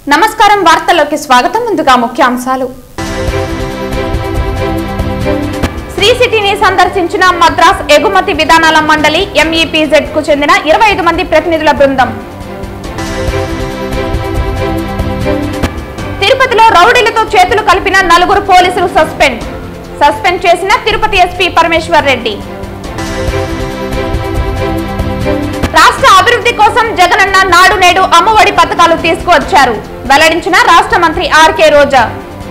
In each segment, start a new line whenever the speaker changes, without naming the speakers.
నమస్కారం వార్తల్లోకి స్వాగతం ముందుగా ముఖ్యాంశాలు శ్రీ సిటీని సందర్శించిన మద్రాస్ ఎగుమతి విధానాల మండలి ఎంఈపీజెడ్ కు చెందిన ఇరవై ఐదు మంది ప్రతినిధుల బృందం తిరుపతిలో రౌడీలతో చేతులు కలిపిన నలుగురు పోలీసులు సస్పెండ్ సస్పెండ్ చేసిన తిరుపతి ఎస్పీ పరమేశ్వర్ రెడ్డి రాష్ట్ర అభివృద్ధి కోసం జగనన్న నాడు నేడు అమ్మఒడి పథకాలు తీసుకువచ్చారు వెల్లడించిన రాష్ట్ర మంత్రి ఆర్కే రోజా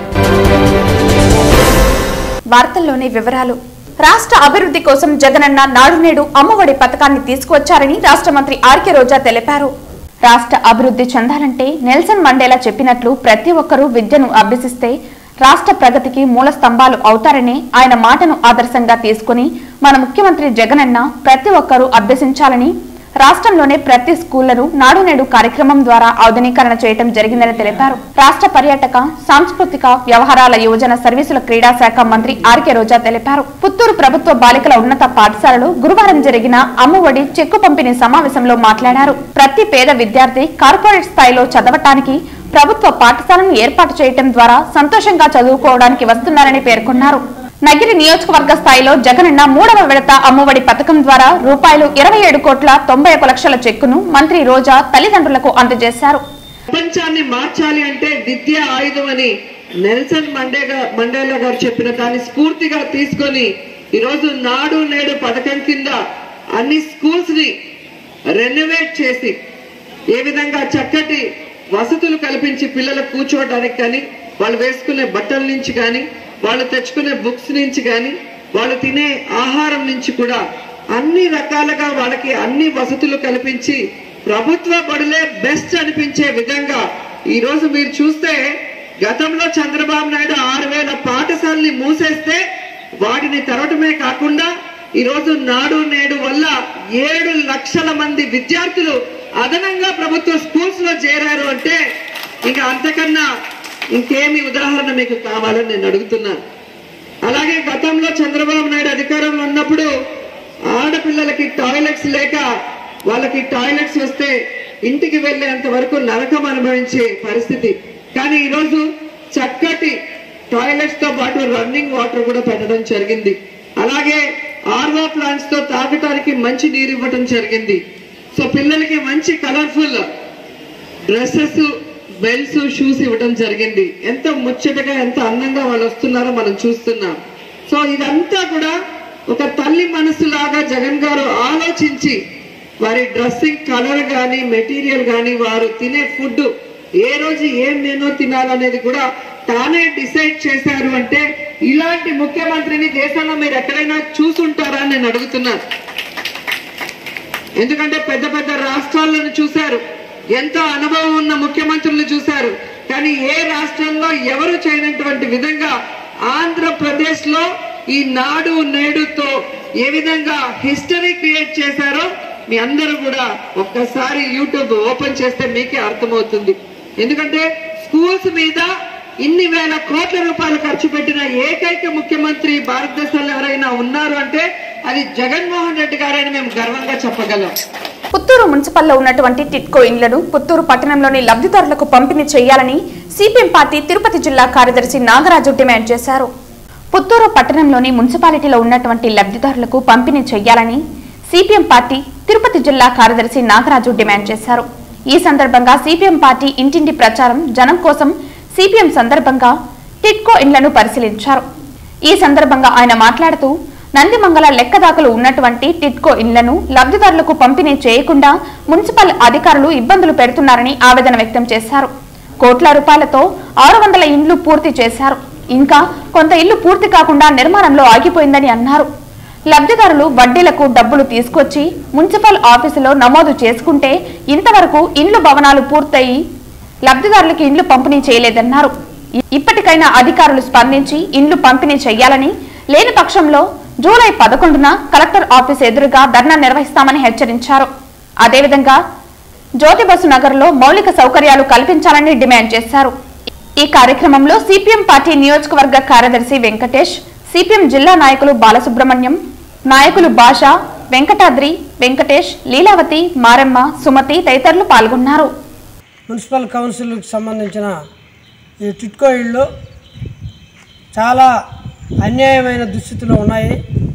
వార్తల్లోని వివరాలు రాష్ట్ర అభివృద్ధి కోసం జగనన్న నాడు నేడు అమ్మఒడి పథకాన్ని తీసుకువచ్చారని రాష్ట్ర మంత్రి ఆర్కే రోజా తెలిపారు రాష్ట్ర అభివృద్ధి చెందాలంటే నెల్సన్ మండేలా చెప్పినట్లు ప్రతి ఒక్కరూ విద్యను అభ్యసిస్తే రాష్ట్ర ప్రగతికి మూల స్తంభాలు అవుతారని ఆయన మాటను ఆదర్శంగా తీసుకుని మన ముఖ్యమంత్రి జగనన్న ప్రతి ఒక్కరూ అభ్యసించాలని రాష్ట్రంలోనే ప్రతి స్కూళ్లను నాడు నేడు కార్యక్రమం ద్వారా ఆధునీకరణ చేయడం జరిగిందని తెలిపారు రాష్ట్ర పర్యాటక సాంస్కృతిక వ్యవహారాల యువజన సర్వీసుల క్రీడా శాఖ మంత్రి ఆర్కే రోజా తెలిపారు పుత్తూరు ప్రభుత్వ బాలికల ఉన్నత పాఠశాలలో గురువారం జరిగిన అమ్మఒడి చెక్కు పంపిణీ సమావేశంలో మాట్లాడారు ప్రతి పేద విద్యార్థి కార్పొరేట్ స్థాయిలో చదవటానికి ప్రభుత్వ పాఠశాలను ఏర్పాటు చేయడం ద్వారా సంతోషంగా చదువుకోవడానికి వస్తున్నారని పేర్కొన్నారు నగిరి నియోజకవర్గ స్థాయిలో జగనన్న మూడవ విడత అమ్మఒడి పథకం ద్వారా రూపాయలు ఇరవై ఏడు కోట్ల తొంభై ఒక లక్షల చెక్కును మంత్రి రోజా తల్లిదండ్రులకు అందజేశారు
ప్రపంచాన్ని మార్చాలి అంటే విద్య ఆయుధం అని నెల్సన్ మండేగా మండేలా గారు చెప్పిన దాన్ని స్ఫూర్తిగా తీసుకొని ఈరోజు నాడు నేడు పథకం కింద అన్ని స్కూల్స్ ని రెనోవేట్ చేసి ఏ విధంగా చక్కటి వసతులు కల్పించి పిల్లలకు కూర్చోవడానికి కానీ వాళ్ళు వేసుకునే బట్టల నుంచి కానీ వాళ్ళు తెచ్చుకునే బుక్స్ నుంచి కానీ వాళ్ళు తినే ఆహారం నుంచి కూడా అన్ని రకాలుగా వాళ్ళకి అన్ని వసతులు కల్పించి ప్రభుత్వ బడులే బెస్ట్ అనిపించే విధంగా ఈ రోజు మీరు చూస్తే గతంలో చంద్రబాబు నాయుడు ఆరు వేల పాఠశాలని మూసేస్తే వాటిని తెరవటమే కాకుండా ఈ రోజు నాడు నేడు వల్ల ఏడు లక్షల మంది విద్యార్థులు అదనంగా ప్రభుత్వ స్కూల్స్ లో చేరారు అంటే ఇంకా అంతకన్నా ఇంకేమి ఉదాహరణ మీకు కావాలని నేను అడుగుతున్నాను అలాగే గతంలో చంద్రబాబు నాయుడు అధికారంలో ఉన్నప్పుడు ఆడపిల్లలకి టాయిలెట్స్ లేక వాళ్ళకి టాయిలెట్స్ వస్తే ఇంటికి వెళ్ళేంత వరకు నరకం అనుభవించే పరిస్థితి కానీ ఈరోజు చక్కటి టాయిలెట్స్ తో పాటు రన్నింగ్ వాటర్ కూడా పెట్టడం జరిగింది అలాగే ఆర్వో ప్లాంట్స్ తో తాగటానికి మంచి నీరు ఇవ్వటం జరిగింది సో పిల్లలకి మంచి కలర్ఫుల్ డ్రెస్సెస్ బెల్ట్స్ షూస్ ఇవ్వడం జరిగింది ఎంత ముచ్చటగా ఎంత అందంగా వాళ్ళు వస్తున్నారో మనం చూస్తున్నాం సో ఇదంతా కూడా ఒక తల్లి మనసులాగా జగన్ గారు ఆలోచించి వారి డ్రెస్సింగ్ కలర్ కానీ మెటీరియల్ కానీ వారు తినే ఫుడ్ ఏ రోజు ఏం మెనూ తినాలనేది కూడా తానే డిసైడ్ చేశారు అంటే ఇలాంటి ముఖ్యమంత్రిని దేశంలో మీరు ఎక్కడైనా చూసుంటారా అని నేను అడుగుతున్నాను ఎందుకంటే పెద్ద పెద్ద రాష్ట్రాలను చూశారు ఎంతో అనుభవం ఉన్న ముఖ్యమంత్రులు చూశారు కానీ ఏ రాష్ట్రంలో ఎవరు చేయనటువంటి విధంగా ఆంధ్రప్రదేశ్ లో ఈ నాడు నేడుతో ఏ విధంగా హిస్టరీ క్రియేట్ చేశారో మీ అందరూ కూడా ఒక్కసారి యూట్యూబ్ ఓపెన్ చేస్తే మీకే అర్థమవుతుంది ఎందుకంటే స్కూల్స్ మీద ఇన్ని వేల కోట్ల రూపాయలు ఖర్చు పెట్టిన ఏకైక ముఖ్యమంత్రి భారతదేశంలో ఎవరైనా ఉన్నారు అంటే అది జగన్మోహన్ రెడ్డి గారని మేము గర్వంగా చెప్పగలం
పుత్తూరు మున్సిపల్లో ఉన్నటువంటి టిట్కో ఇండ్లను పుత్తూరు పట్టణంలోని లబ్ధిదారులకు పంపిణీ చేయాలని సిపిఎం పార్టీ తిరుపతి జిల్లా కార్యదర్శి నాగరాజు డిమాండ్ చేశారు పుత్తూరు పట్టణంలోని మున్సిపాలిటీలో ఉన్నటువంటి లబ్ధిదారులకు పంపిణీ చేయాలని సిపిఎం పార్టీ తిరుపతి జిల్లా కార్యదర్శి నాగరాజు డిమాండ్ చేశారు ఈ సందర్భంగా సిపిఎం పార్టీ ఇంటింటి ప్రచారం జనం కోసం సిపిఎం సందర్భంగా టిట్కో ఇండ్లను పరిశీలించారు ఈ సందర్భంగా ఆయన మాట్లాడుతూ నందిమంగళ లెక్కదాఖలు ఉన్నటువంటి టిట్కో ఇండ్లను లబ్ధిదారులకు పంపిణీ చేయకుండా మున్సిపల్ అధికారులు ఇబ్బందులు పెడుతున్నారని ఆవేదన వ్యక్తం చేశారు కోట్ల రూపాయలతో ఆరు వందల ఇండ్లు పూర్తి చేశారు ఇంకా కొంత ఇల్లు పూర్తి కాకుండా నిర్మాణంలో ఆగిపోయిందని అన్నారు లబ్ధిదారులు వడ్డీలకు డబ్బులు తీసుకొచ్చి మున్సిపల్ ఆఫీసులో నమోదు చేసుకుంటే ఇంతవరకు ఇండ్లు భవనాలు పూర్తయి లబ్ధిదారులకు ఇండ్లు పంపిణీ చేయలేదన్నారు ఇ- ఇప్పటికైనా అధికారులు స్పందించి ఇండ్లు పంపిణీ చేయాలని లేని పక్షంలో జూలై పదకొండున కలెక్టర్ ఆఫీస్ ఎదురుగా ధర్నా నిర్వహిస్తామని హెచ్చరించారు అదేవిధంగా జ్యోతిబసు నగర్లో మౌలిక సౌకర్యాలు కల్పించాలని డిమాండ్ చేశారు ఈ కార్యక్రమంలో సిపిఎం పార్టీ నియోజకవర్గ కార్యదర్శి వెంకటేష్ సిపిఎం జిల్లా నాయకులు బాలసుబ్రహ్మణ్యం నాయకులు భాష వెంకటాద్రి వెంకటేష్ లీలావతి మారమ్మ సుమతి తదితరులు పాల్గొన్నారు
మున్సిపల్ కౌన్సిల్కి సంబంధించిన ఈ టిట్కో ఇళ్ళు చాలా అన్యాయమైన దుస్థితిలో ఉన్నాయి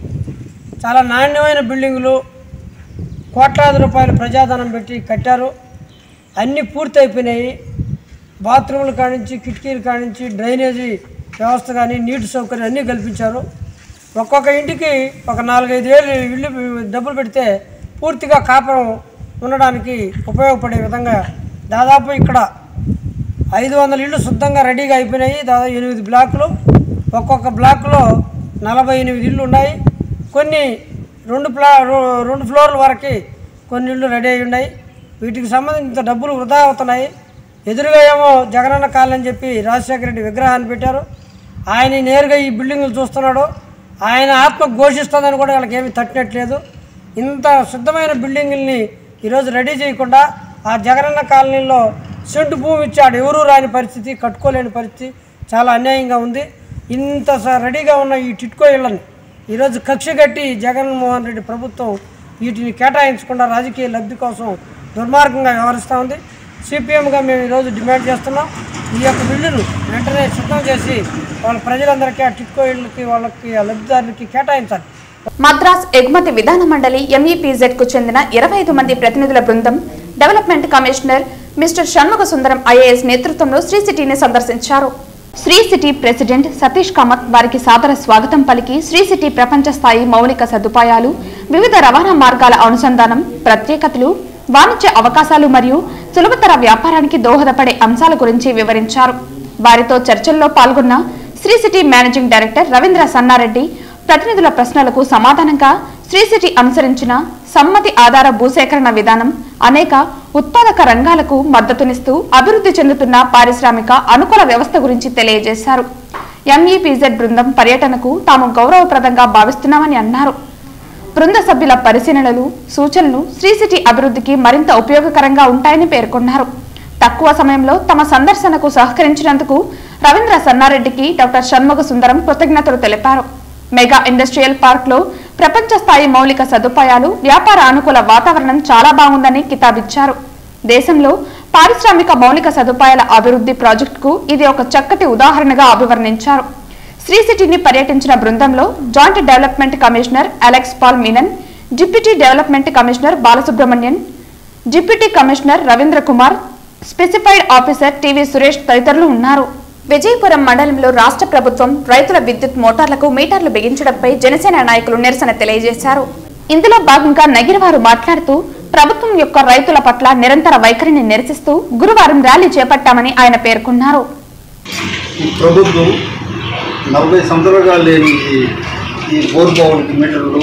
చాలా నాణ్యమైన బిల్డింగులు కోట్లాది రూపాయలు ప్రజాధనం పెట్టి కట్టారు అన్నీ పూర్తి అయిపోయినాయి బాత్రూముల కానించి కిటికీల కానించి డ్రైనేజీ వ్యవస్థ కానీ నీటి సౌకర్యం అన్నీ కల్పించారు ఒక్కొక్క ఇంటికి ఒక నాలుగైదు వేలు ఇల్లు డబ్బులు పెడితే పూర్తిగా కాపురం ఉండడానికి ఉపయోగపడే విధంగా దాదాపు ఇక్కడ ఐదు వందల ఇళ్ళు శుద్ధంగా రెడీగా అయిపోయినాయి దాదాపు ఎనిమిది బ్లాకులు ఒక్కొక్క బ్లాక్లో నలభై ఎనిమిది ఇళ్ళు ఉన్నాయి కొన్ని రెండు ఫ్లా రో- రెండు ఫ్లోర్ల వరకు కొన్ని ఇళ్ళు రెడీ అయి ఉన్నాయి వీటికి సంబంధించిన డబ్బులు వృధా అవుతున్నాయి ఎదురుగా ఏమో జగనన్న కాలనీ అని చెప్పి రాజశేఖర రెడ్డి విగ్రహాన్ని పెట్టారు ఆయన నేరుగా ఈ బిల్డింగులు చూస్తున్నాడు ఆయన ఆత్మ ఘోషిస్తుందని కూడా వాళ్ళకి ఏమీ తట్టినట్లేదు ఇంత శుద్ధమైన బిల్డింగుల్ని ఈరోజు రెడీ చేయకుండా ఆ జగనన్న కాలనీలో సెంటు భూమి ఇచ్చాడు ఎవరూ రాని పరిస్థితి కట్టుకోలేని పరిస్థితి చాలా అన్యాయంగా ఉంది ఇంత స- రెడీగా ఉన్న ఈ టిట్కో ఇళ్ళని ఈరోజు కక్ష కట్టి జగన్మోహన్ రెడ్డి ప్రభుత్వం వీటిని కేటాయించకుండా రాజకీయ లబ్ధి కోసం దుర్మార్గంగా వ్యవహరిస్తూ ఉంది సిపిఎంగా మేము ఈరోజు డిమాండ్ చేస్తున్నాం ఈ యొక్క బిల్లును వెంటనే సిద్ధం చేసి వాళ్ళ ప్రజలందరికీ ఆ టిట్కో ఇళ్ళకి వాళ్ళకి ఆ లబ్ధిదారులకి కేటాయించాలి
మద్రాస్ ఎగుమతి విధాన మండలి ఎంఈపీజెడ్ కు చెందిన ఇరవై ఐదు మంది ప్రతినిధుల బృందం development commissioner mister Shanmuga Sundaram IAS నేతృత్వంలో శ్రీ సిటీని సందర్శించారు శ్రీ సిటీ ప్రెసిడెంట్ సతీష్ కామత్ వారికి సాదర స్వాగతం పలికి శ్రీ సిటీ ప్రపంచ స్థాయి మౌలిక సదుపాయాలు వివిధ రవాణా మార్గాల అనుసంధానం ప్రత్యేకతలు వాణిజ్య అవకాశాలు మరియు సులభతర వ్యాపారానికి దోహదపడే అంశాల గురించి వివరించారు వారితో చర్చల్లో పాల్గొన్న Sri City managing director Ravindra Sannareddy ప్రతినిధుల ప్రశ్నలకు సమాధానంగా శ్రీ సిటీ అనుసరించిన సమ్మతి ఆధార భూసేకరణ విధానం అనేక ఉత్పాదక రంగాలకు మద్దతునిస్తూ అభివృద్ధి చెందుతున్న పారిశ్రామిక అనుకూల వ్యవస్థ గురించి తెలియజేశారు ఎంఈపీజెడ్ బృందం పర్యటనకు తాము గౌరవప్రదంగా భావిస్తున్నామని అన్నారు బృంద సభ్యుల పరిశీలనలు సూచనలు శ్రీ సిటీ అభివృద్ధికి మరింత ఉపయోగకరంగా ఉంటాయని పేర్కొన్నారు తక్కువ సమయంలో తమ సందర్శనకు సహకరించినందుకు రవీంద్ర సన్నారెడ్డికి డాక్టర్ షణ్ముగ సుందరం కృతజ్ఞతలు తెలిపారు మెగా ఇండస్ట్రియల్ పార్క్ లో ప్రపంచ స్థాయి మౌలిక సదుపాయాలు వ్యాపార అనుకూల వాతావరణం చాలా బాగుందని కితాబిచ్చారు దేశంలో పారిశ్రామిక మౌలిక సదుపాయాల అభివృద్ధి ప్రాజెక్టుకు ఇది ఒక చక్కటి ఉదాహరణగా అభివర్ణించారు శ్రీ సిటీని పర్యటించిన బృందంలో joint development commissioner Alex Paul Menon deputy development commissioner Balasubramanian deputy commissioner Ravindra Kumar specified officer TV Suresh తదితరులు ఉన్నారు విజయపురం మండలంలో రాష్ట్ర ప్రభుత్వం రైతుల విద్యుత్ మోటార్లకు మీటర్లు బిగించడంపై జనసేన నాయకులు నిరసన తెలియజేశారు ఇందులో భాగంగా నగిరివారు మాట్లాడుతూ ప్రభుత్వం యొక్క రైతుల పట్ల నిరంతర వైఖరిని నిరసిస్తూ గురువారం ర్యాలీ చేపట్టామని ఆయన పేర్కొన్నారు
ఈ ప్రభుత్వం నలభై సంవత్సరాలుగా లేని ఈ- ఈ బోర్ బావులకి మీటర్లు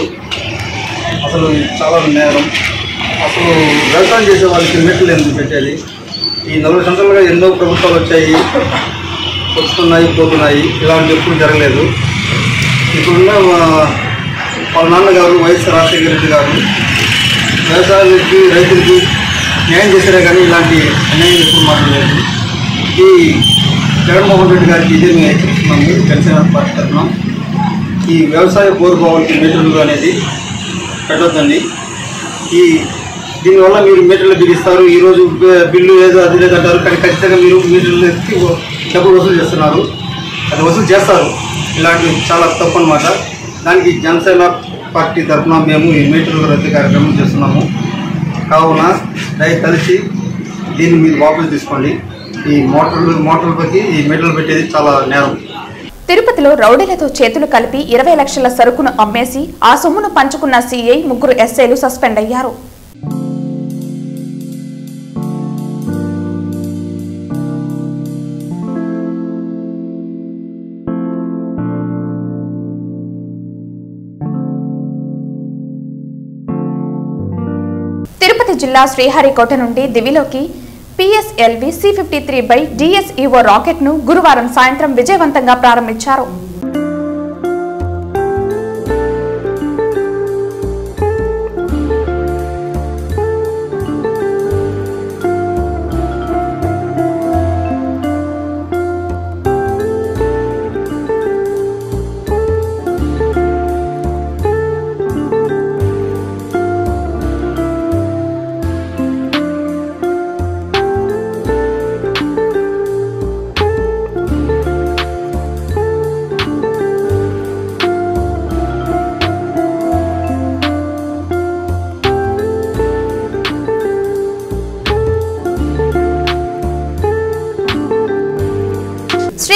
అసలు ఇది చాలా నేరం అసలు వ్యవసాయం చేసే వాళ్ళకి మీటర్లు ఎందుకు పెట్టేది ఈ నలభై సంవత్సరాలుగా ఎన్నో ప్రభుత్వాలు వచ్చాయి వస్తున్నాయి పోతున్నాయి ఇలాంటి ఎప్పుడు జరగలేదు ఇప్పుడున్న ఆ, వాళ్ళ నాన్నగారు వైఎస్ రాజశేఖర రెడ్డి గారు వ్యవసాయానికి రైతులకి న్యాయం చేశారే కానీ ఇలాంటి అన్యాయం ఎప్పుడు మాట్లాడలేదు ఈ జగన్మోహన్ రెడ్డి గారికి ఇదే మేము హెచ్చరిస్తున్నాము జనసేన పార్టీ తరఫున ఈ వ్యవసాయ బోరుబావులకి మీటర్లు అనేది పెట్టొద్దండి ఈ దీనివల్ల మీరు మీటర్లు బిగిస్తారు ఈరోజు బి- బిల్లు ఏదో అది లేదంటారు కానీ ఖచ్చితంగా మీరు మీటర్లు ఎత్తి డబ్బులు వసూలు చేస్తున్నారు అది వసూలు చేస్తారు ఇలాంటివి చాలా తప్పు అనమాట దానికి జనసేన పార్టీ తరఫున మేము ఈ మీటర్ల రద్దు కార్యక్రమం చేస్తున్నాము కావున దయతలిచి దీన్ని మీరు వాపసు తీసుకోండి ఈ మోటార్లు మోటార్లకి ఈ మీటర్లు పెట్టేది చాలా నేరం
తిరుపతిలో రౌడీలతో చేతులు కలిపి ఇరవై లక్షల సరుకును అమ్మేసి ఆ సొమ్మును పంచుకున్న సీఐ ముగ్గురు ఎస్ఐలు సస్పెండ్ అయ్యారు తిరుపతి జిల్లా శ్రీహరికోట నుండి దివిలోకి PSLV C fifty three by DSEO rocket ను గురువారం సాయంత్రం విజయవంతంగా ప్రారంభించారు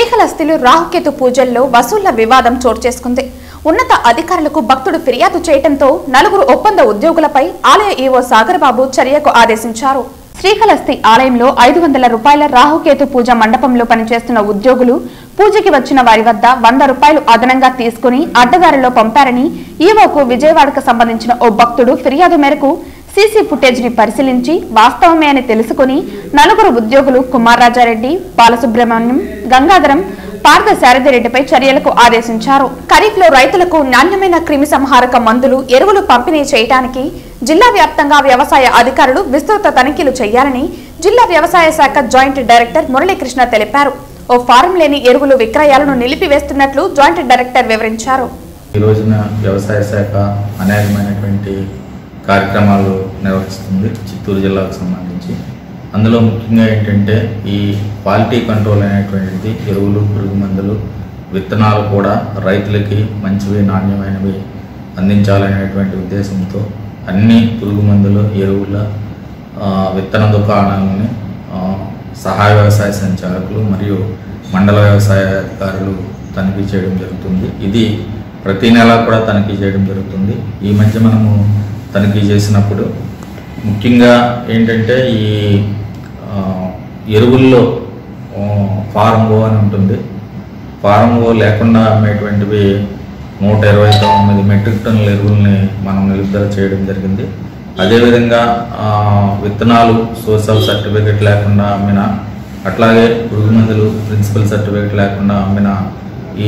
శ్రీకాళహస్తిలో రాహుకేతు పూజల్లో వసూళ్ల వివాదం చోటు చేసుకుంది ఉన్నత అధికారులకు భక్తుడు ఫిర్యాదు చేయడంతో నలుగురు ఒప్పంద ఉద్యోగులపై ఆలయ ఈవో సాగర్ బాబు చర్యకు ఆదేశించారు శ్రీకాళహస్తి ఆలయంలో ఐదు వందల రూపాయల రాహుకేతు పూజ మండపంలో పనిచేస్తున్న ఉద్యోగులు పూజకి వచ్చిన వారి వద్ద వంద రూపాయలు అదనంగా తీసుకుని అడ్డదారిలో పంపారని ఈవోకు విజయవాడకు సంబంధించిన ఓ భక్తుడు ఫిర్యాదు మేరకు సీసీ ఫుటేజ్ ని పరిశీలించి వాస్తవమే అని తెలుసుకుని నలుగురు ఉద్యోగులు కుమార్ రాజారెడ్డి బాలసుబ్రహ్మణ్యం గంగాధరం పార్థ శారదిరెడ్డిపై చర్యలకు ఆదేశించారు ఖరీఫ్ లో రైతులకు నాణ్యమైన క్రిమి సంహారక మందులు ఎరువులు పంపిణీ చేయడానికి జిల్లా వ్యాప్తంగా వ్యవసాయ అధికారులు విస్తృత తనిఖీలు చేయాలని జిల్లా వ్యవసాయ శాఖ జాయింట్ డైరెక్టర్ మురళీకృష్ణ తెలిపారు ఓ ఫారం లేని ఎరువులు విక్రయాలను నిలిపివేస్తున్నట్లు జాయింట్ డైరెక్టర్ వివరించారు
ఈ రోజున వ్యవసాయ శాఖ అనేకమైనటువంటి కార్యక్రమాలు నిర్వహిస్తుంది చిత్తూరు జిల్లాకు సంబంధించి అందులో ముఖ్యంగా ఏంటంటే ఈ క్వాలిటీ కంట్రోల్ అనేటువంటిది ఎరువులు పురుగు మందులు విత్తనాలు కూడా రైతులకి మంచివి నాణ్యమైనవి అందించాలనేటువంటి ఉద్దేశంతో అన్ని పురుగు మందులు ఎరువుల ఆ, విత్తన దుకాణాలని ఆ, సహాయ వ్యవసాయ సంచాలకులు మరియు మండల వ్యవసాయ అధికారులు తనిఖీ చేయడం జరుగుతుంది ఇది ప్రతి నెల కూడా తనిఖీ చేయడం జరుగుతుంది ఈ మధ్య మనము తనిఖీ చేసినప్పుడు ముఖ్యంగా ఏంటంటే ఈ ఆ, ఎరువుల్లో ఆ, ఫారం ఓ అని ఉంటుంది ఫారం ఓ లేకుండా అమ్మేటువంటివి నూట ఇరవై తొమ్మిది మెట్రిక్ టన్నుల ఎరువుల్ని మనం నిలుపుదల చేయడం జరిగింది అదేవిధంగా ఆ, విత్తనాలు సోర్స్ ఆఫ్ సర్టిఫికెట్ లేకుండా అమ్మిన అట్లాగే పురుగు మందులు ప్రిన్సిపల్ సర్టిఫికెట్ లేకుండా అమ్మిన ఈ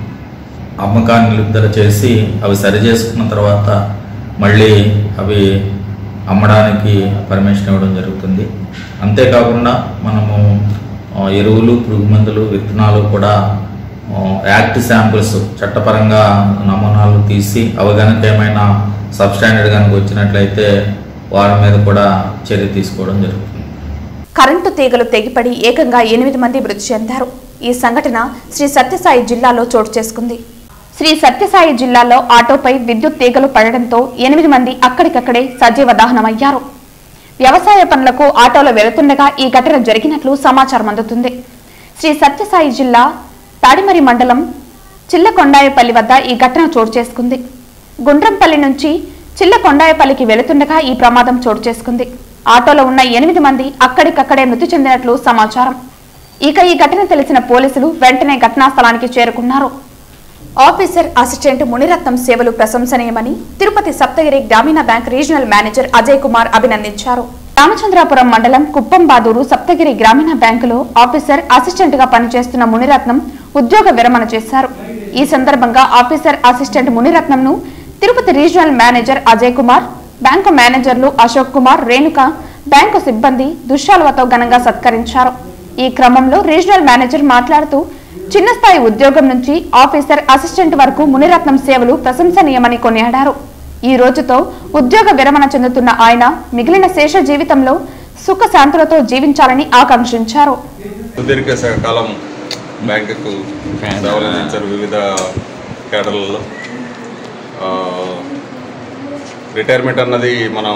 అమ్మకాన్ని నిలుపుదల చేసి అవి సరి చేసుకున్న తర్వాత మళ్ళీ అవి అమ్మడానికి పర్మిషన్ ఇవ్వడం జరుగుతుంది అంతేకాకుండా మనము ఆ, ఎరువులు పురుగు మందులు విత్తనాలు కూడా ఆ, యాక్ట్ శాంపిల్స్ చట్టపరంగా నమూనాలు తీసి అవి కనుక ఏమైనా సబ్స్టాండర్డ్ కనుక వచ్చినట్లయితే వారి మీద కూడా చర్య తీసుకోవడం జరుగుతుంది
కరెంటు తీగలు తెగిపడి ఏకంగా ఎనిమిది మంది మృతి చెందారు ఈ సంఘటన శ్రీ సత్యసాయి జిల్లాలో చోటు చేసుకుంది శ్రీ సత్యసాయి జిల్లాలో ఆటోపై విద్యుత్ తీగలు పడడంతో ఎనిమిది మంది అక్కడికక్కడే సజీవ దహనమయ్యారు వ్యవసాయ పనులకు ఆటోలో వెళుతుండగా ఈ ఘటన జరిగినట్లు సమాచారం అందుతుంది శ్రీ సత్యసాయి జిల్లా తాడిమరి మండలం చిల్లకొండాయపల్లి వద్ద ఈ ఘటన చోటు చేసుకుంది గుండ్రంపల్లి నుంచి చిల్లకొండాయపల్లికి వెళుతుండగా ఈ ప్రమాదం చోటు చేసుకుంది ఆటోలో ఉన్న ఎనిమిది మంది అక్కడికక్కడే మృతి చెందినట్లు సమాచారం ఇక ఈ ఘటన తెలిసిన పోలీసులు వెంటనే ఘటనా స్థలానికి చేరుకున్నారు ఆఫీసర్ అసిస్టెంట్ మునిరత్నం సేవలు ప్రశంసనీయమని Tirupati Saptagiri Grameena bank regional manager Ajay Kumar అభినందించారు రామచంద్రాపురం మండలం కుప్పంబాదూరు సప్తగిరి గ్రామీణ బ్యాంకులో ఆఫీసర్ అసిస్టెంట్ గా పనిచేస్తున్న మునిరత్నం ఉద్యోగ విరమణ చేశారు ఈ సందర్భంగా ఆఫీసర్ అసిస్టెంట్ మునిరత్నంను Tirupati regional manager Ajay Kumar bank మేనేజర్లు అశోక్ కుమార్ రేణుక బ్యాంకు సిబ్బంది దుశ్శాలువతో ఘనంగా సత్కరించారు ఈ క్రమంలో రీజనల్ మేనేజర్ మాట్లాడుతూ చిన్న స్థాయి ఉద్యోగం నుంచి ఆఫీసర్ అసిస్టెంట్ వరకు మునిరత్నం సేవలు ప్రశంసనీయమని కొనియాడారు ఈ రోజుతో ఉద్యోగ విరమణ చెందుతున్న ఆయన మిగిలిన శేష జీవితంలో సుఖ శాంతులతో జీవించాలని ఆకాంక్షించారు
సుదీర్ఘ కాలం బ్యాంకుకు సేవలు అందించారు వివిధ కేడర్లలో ఆ, రిటైర్మెంట్ అన్నది మనం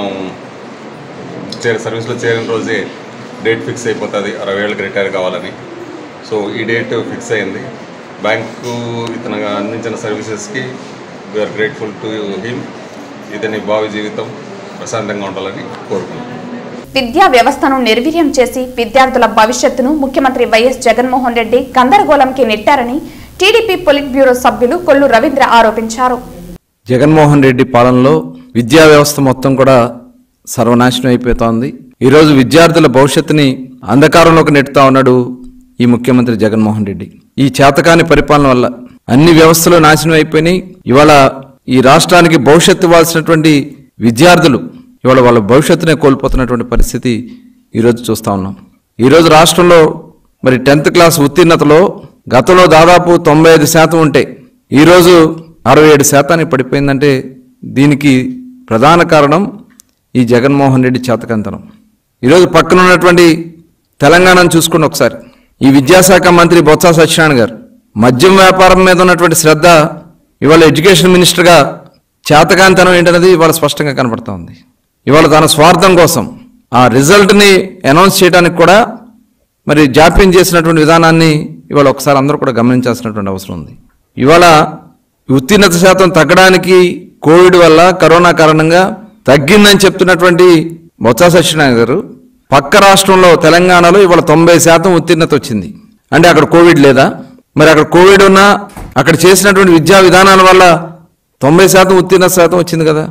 చేర సర్వీస్లో చేరిన రోజే డేట్ ఫిక్స్ అయిపోతుంది అరవై ఏళ్ళకి రిటైర్ కావాలని సో ఈ డేట్ ఫిక్స్ అయింది బ్యాంకు ఇతను అందించిన సర్వీసెస్కి వీఆర్ గ్రేట్ఫుల్ టు హిమ్ ఇతని భావి జీవితం ప్రశాంతంగా ఉండాలని కోరుకుంటున్నాను
విద్యా వ్యవస్థను నిర్వీర్యం చేసి విద్యార్థుల భవిష్యత్తును ముఖ్యమంత్రి వైఎస్ జగన్మోహన్ రెడ్డి గందరగోళంకి నెట్టారని టీడీపీ పొలిట్ బ్యూరో సభ్యులు కొల్లు రవీంద్ర ఆరోపించారు
జగన్మోహన్ రెడ్డి పాలనలో విద్యా వ్యవస్థ మొత్తం కూడా సర్వనాశనం అయిపోతోంది ఈరోజు విద్యార్థుల భవిష్యత్తుని అంధకారంలోకి నెట్టుతా ఉన్నాడు ఈ ముఖ్యమంత్రి జగన్మోహన్ రెడ్డి ఈ చేతకాని పరిపాలన వల్ల అన్ని వ్యవస్థలు నాశనం అయిపోయినాయి ఇవాళ ఈ రాష్ట్రానికి భవిష్యత్తు ఇవ్వాల్సినటువంటి విద్యార్థులు ఇవాళ వాళ్ళ భవిష్యత్తునే కోల్పోతున్నటువంటి పరిస్థితి ఈరోజు చూస్తా ఉన్నాం ఈరోజు రాష్ట్రంలో మరి టెన్త్ క్లాస్ ఉత్తీర్ణతలో గతంలో దాదాపు తొంభై ఐదు శాతం ఉంటే ఈరోజు అరవై ఏడు శాతానికి పడిపోయిందంటే దీనికి ప్రధాన కారణం ఈ జగన్మోహన్ రెడ్డి చేతకంతనం ఈరోజు పక్కన ఉన్నటువంటి తెలంగాణను చూసుకోండి ఒకసారి ఈ విద్యాశాఖ మంత్రి బొత్స సత్యనారాయణ గారు మద్యం వ్యాపారం మీద ఉన్నటువంటి శ్రద్ధ ఇవాళ ఎడ్యుకేషన్ మినిస్టర్గా చేతకాంతనం ఏంటనేది ఇవాళ స్పష్టంగా కనబడతా ఉంది ఇవాళ తన స్వార్థం కోసం ఆ రిజల్ట్ని అనౌన్స్ చేయడానికి కూడా మరి జాప్యం చేసినటువంటి విధానాన్ని ఇవాళ ఒకసారి అందరూ కూడా గమనించాల్సినటువంటి అవసరం ఉంది ఇవాళ ఉత్తీర్ణత శాతం తగ్గడానికి కోవిడ్ వల్ల కరోనా కారణంగా తగ్గిందని చెప్తున్నటువంటి బొత్స సత్యనారాయణ గారు పక్క రాష్ట్రంలో తెలంగాణలో ఇవాళ తొంభై శాతం ఉత్తీర్ణత వచ్చింది అంటే అక్కడ కోవిడ్ లేదా మరి అక్కడ కోవిడ్ ఉన్నా అక్కడ చేసినటువంటి విద్యా విధానాల వల్ల తొంభై శాతం ఉత్తీర్ణత శాతం వచ్చింది కదా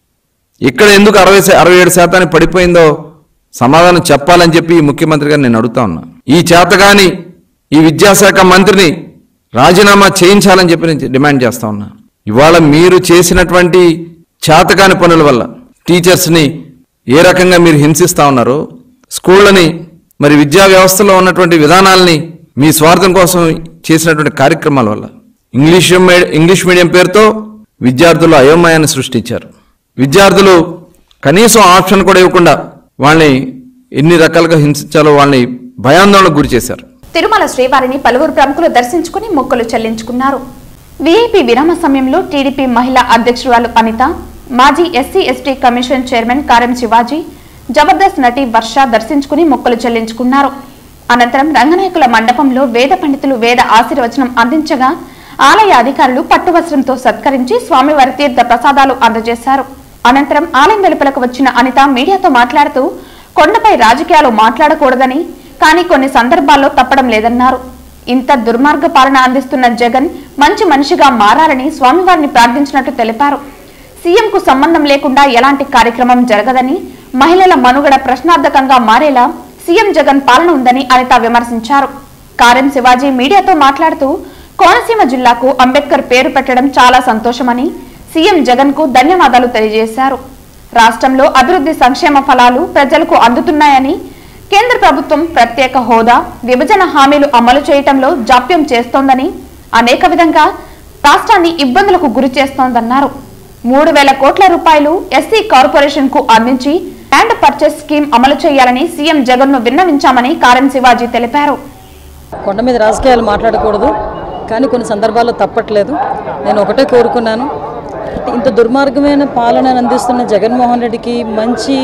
ఇక్కడ ఎందుకు అరవై శా- అరవై ఏడు శాతానికి పడిపోయిందో సమాధానం చెప్పాలని చెప్పి ఈ ముఖ్యమంత్రి గారిని నేను అడుగుతా ఉన్నా ఈ చేతగాని ఈ విద్యాశాఖ మంత్రిని రాజీనామా చేయించాలని చెప్పి నేను డిమాండ్ చేస్తా ఉన్నా ఇవాళ మీరు చేసినటువంటి చేతకాని పనుల వల్ల టీచర్స్ని ఏ రకంగా మీరు హింసిస్తా ఉన్నారో స్కూళ్ళని మరి విద్యా వ్యవస్థలో ఉన్నటువంటి విధానాల్ని మీ స్వార్థం కోసం చేసినటువంటి కార్యక్రమాల వల్ల ఇంగ్లీష్ మీ- ఇంగ్లీష్ మీడియం పేరుతో విద్యార్థులు అయోమయాన్ని సృష్టించారు విద్యార్థులు కనీసం ఆప్షన్ కూడా ఇవ్వకుండా వాళ్ళని ఎన్ని రకాలుగా హింసించాలో వాళ్ళని భయాందోళనకు గురి చేశారు
తిరుమల శ్రీవారిని పలువురు ప్రముఖులు దర్శించుకుని మొక్కులు చెల్లించుకున్నారు వీఐపీ విరామ సమయంలో టీడీపీ మహిళా అధ్యక్షురాలు అనిత మాజీ ఎస్సీ ఎస్టీ కమిషన్ చైర్మన్ కారం శివాజీ జబర్దస్త్ నటి వర్ష దర్శించుకుని మొక్కులు చెల్లించుకున్నారు అనంతరం రంగనాయకుల మండపంలో వేద పండితులు వేద ఆశీర్వచనం అందించగా ఆలయ అధికారులు పట్టువస్త్రంతో సత్కరించి స్వామివారి తీర్థ ప్రసాదాలు అందజేశారు అనంతరం ఆలయం వెలుపలకు వచ్చిన అనిత మీడియాతో మాట్లాడుతూ కొండపై రాజకీయాలు మాట్లాడకూడదని కానీ కొన్ని సందర్భాల్లో తప్పడం లేదన్నారు ఇంత దుర్మార్గ పాలన అందిస్తున్న జగన్ మంచి మనిషిగా మారాలని స్వామివారిని ప్రార్థించినట్టు తెలిపారు సీఎంకు సంబంధం లేకుండా ఎలాంటి కార్యక్రమం జరగదని మహిళల మనుగడ ప్రశ్నార్థకంగా మారేలా సీఎం జగన్ పాలన ఉందని అనిత విమర్శించారు కారెం శివాజీ మీడియాతో మాట్లాడుతూ కోనసీమ జిల్లాకు అంబేద్కర్ పేరు పెట్టడం చాలా సంతోషమని సీఎం జగన్ కు ధన్యవాదాలు తెలియజేశారు రాష్ట్రంలో అభివృద్ధి సంక్షేమ ఫలాలు ప్రజలకు అందుతున్నాయని కేంద్ర ప్రభుత్వం ప్రత్యేక హోదా విభజన హామీలు అమలు చేయటంలో జాప్యం చేస్తోందని అనేక విధంగా రాష్ట్రాన్ని ఇబ్బందులకు గురి చేస్తోందన్నారు మూడు వేల కోట్ల రూపాయలు ఎస్సీ కార్పొరేషన్ కు అందించి ల్యాండ్ పర్చేస్ స్కీమ్ అమలు చేయాలని సీఎం జగన్ ను విన్నవించామని కారెం శివాజీ తెలిపారు
కొండ మీద రాజకీయాలు మాట్లాడకూడదు కానీ కొన్ని సందర్భాల్లో తప్పట్లేదు నేను ఒకటే కోరుకున్నాను ఇంత దుర్మార్గమైన పాలన అందిస్తున్న జగన్మోహన్ రెడ్డికి మంచి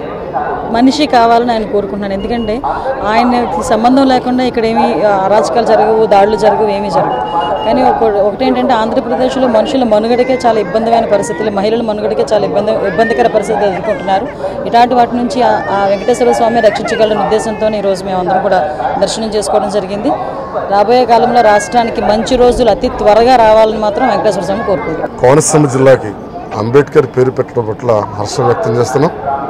మనిషి కావాలని ఆయన కోరుకుంటున్నాను ఎందుకంటే ఆయనకి సంబంధం లేకుండా ఇక్కడ ఏమీ అరాచకాలు జరగవు దాడులు జరగవు ఏమీ జరగవు కానీ ఒక ఒకటేంటంటే ఆంధ్రప్రదేశ్లో మనుషుల మనుగడకే చాలా ఇబ్బందిమైన పరిస్థితులు మహిళల మనుగడకే చాలా ఇబ్బంది ఇబ్బందికర పరిస్థితులు ఎదుర్కొంటున్నారు ఇలాంటి వాటి నుంచి ఆ- ఆ వెంకటేశ్వర స్వామి రక్షించగలన ఉద్దేశంతో ఈరోజు మేము అందరం కూడా దర్శనం చేసుకోవడం జరిగింది రాబోయే కాలంలో రాష్ట్రానికి మంచి రోజులు అతి త్వరగా రావాలని మాత్రం వెంకటేశ్వర స్వామి కోరుకుంటున్నాం
కోనసీమ జిల్లాకి అంబేద్కర్ పేరు పెట్టడం పట్ల హర్షం వ్యక్తం చేస్తున్నాం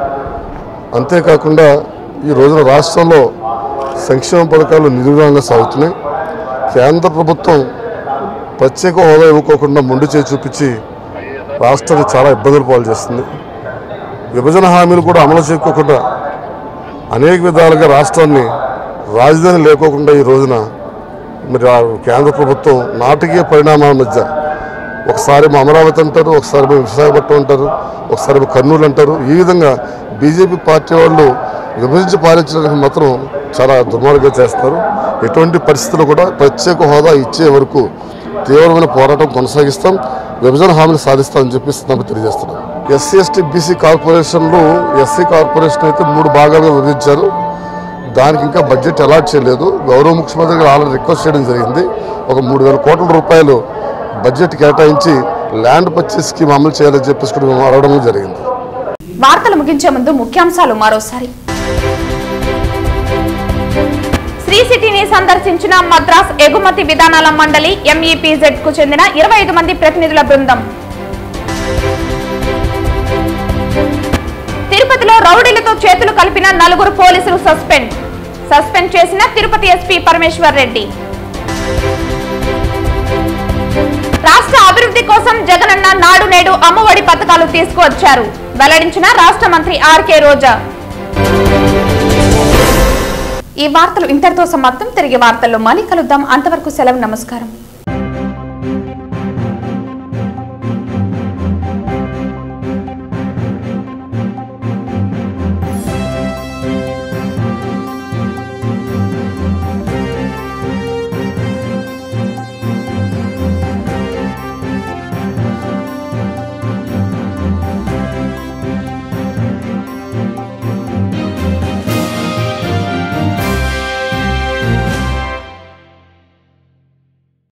అంతేకాకుండా ఈ రోజున రాష్ట్రంలో సంక్షేమ పథకాలు నిర్విఘ్నంగా సాగుతున్నాయి కేంద్ర ప్రభుత్వం ప్రత్యేక హోదా ఇవ్వకోకుండా మొండి చేయి చూపించి రాష్ట్రాన్ని చాలా ఇబ్బందులు పాలు చేస్తుంది విభజన హామీలు కూడా అమలు చేయకోకుండా అనేక విధాలుగా రాష్ట్రాన్ని రాజధాని లేకోకుండా ఈ రోజున మరి ఆ కేంద్ర ప్రభుత్వం నాటకీయ పరిణామాల మధ్య ఒకసారి మా అమరావతి అంటారు ఒకసారి మా విశాఖపట్నం అంటారు ఒకసారి మా కర్నూలు అంటారు ఈ విధంగా బీజేపీ పార్టీ వాళ్ళు విభజించి పాలించడానికి మాత్రం చాలా దుర్మార్గంగా చేస్తారు ఎటువంటి పరిస్థితుల్లో కూడా ప్రత్యేక హోదా ఇచ్చే వరకు తీవ్రమైన పోరాటం కొనసాగిస్తాం విభజన హామీలు సాధిస్తామని చెప్పి నాకు తెలియజేస్తున్నాం ఎస్సీ ఎస్టీ బీసీ కార్పొరేషన్లు ఎస్సీ కార్పొరేషన్ అయితే మూడు భాగాలుగా విభజించారు దానికి ఇంకా బడ్జెట్ అలాట్ చేయలేదు గౌరవ ముఖ్యమంత్రి గారు ఆల్రెడీ రిక్వెస్ట్ చేయడం జరిగింది ఒక మూడు వేల కోట్ల రూపాయలు బడ్జెట్ కేటాయించి ల్యాండ్ పర్చేస్ స్కీమ్ అమలు చేయాలని చెప్పేసి కూడా మేము అడగడం జరిగింది
వార్తలు ముగించే ముందు ముఖ్యాంశాలు మరోసారి శ్రీ సిటీని సందర్శించిన మద్రాస్ ఎగుమతి విధానాల మండలి ఎంఈపీజెడ్ కు చెందిన ఇరవై ఐదు మంది ప్రతినిధుల బృందం తిరుపతిలో రౌడీలతో చేతులు కలిపిన నలుగురు పోలీసులు సస్పెండ్ సస్పెండ్ చేసిన తిరుపతి ఎస్పీ పరమేశ్వర్ రెడ్డి రాష్ట్ర అభివృద్ధి కోసం జగనన్న నాడు నేడు అమ్మఒడి పథకాలు తీసుకువచ్చారు వెల్లడించిన రాష్ట్ర మంత్రి ఆర్కే రోజా ఈ వార్తలు ఇంతటితో సమాప్తం తిరిగి వార్తల్లో మళ్ళీ కలుద్దాం అంతవరకు సెలవు నమస్కారం